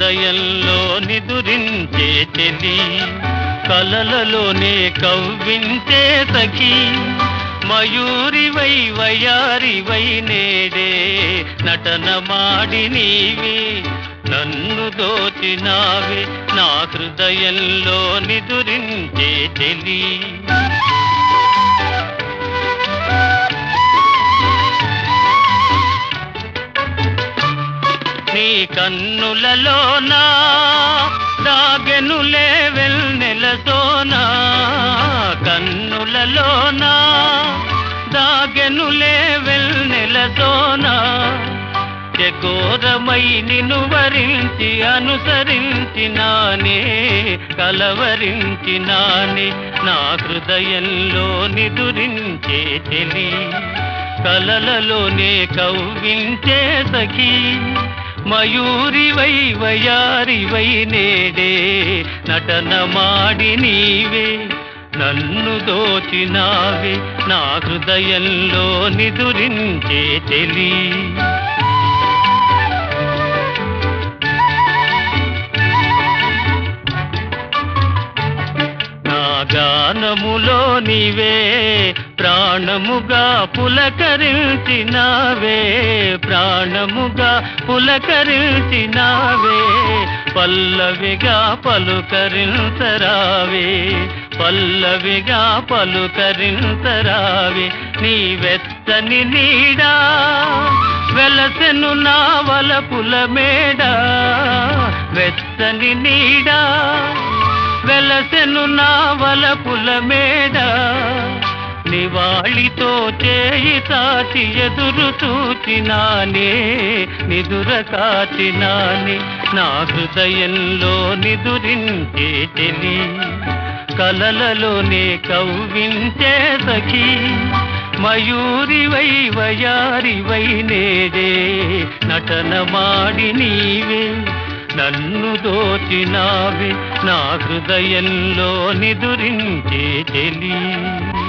హృదయంలో నిదురించే చెలి కలలలోనే కవ్వించే సఖి మయూరివై వయారివై నేడే నటన మాడి నీవే నన్ను దోచినావే నా హృదయంలో నిదురించే చెలి నీ కన్నులలోనా దాగెనులే వెల్నెలతోనా కన్నులలోనా దాగెనులే వెల్నెలతోనా చకోరమై నిన్ను వరించి అనుసరించినానే కలవరించినానే నా హృదయంలో నిదురించే చెలి కలలలోనే కవ్వించే సఖీ మయూరివై వయారివై నేడే నటన మాడి నీవే నన్ను దోచినావే నా హృదయంలో నిదురించే చెలి నా గానములో నీవే ప్రాణముగా పులకరించినావే ప్రాణముగా పులకరించినావే పల్లవిగా పలుకరించరావే పల్లవిగా పలుకరించరావే నీ వెచ్చని నీడా వెలసెను నా వలపుల మేడ వెచ్చని నీడా వెలసెను నా వలపుల మేడ నివాళితో చేయి తాచి ఎదురు చూచినానే నిదుర కాచినానే నా హృదయంలో నిదురించే చెలి కలలలోనే కవ్వించే సఖీ మయూరివై వయారివై నేడే నటన మాడి నీవే నన్ను దోచినావే నా హృదయంలో నిదురించే చెలి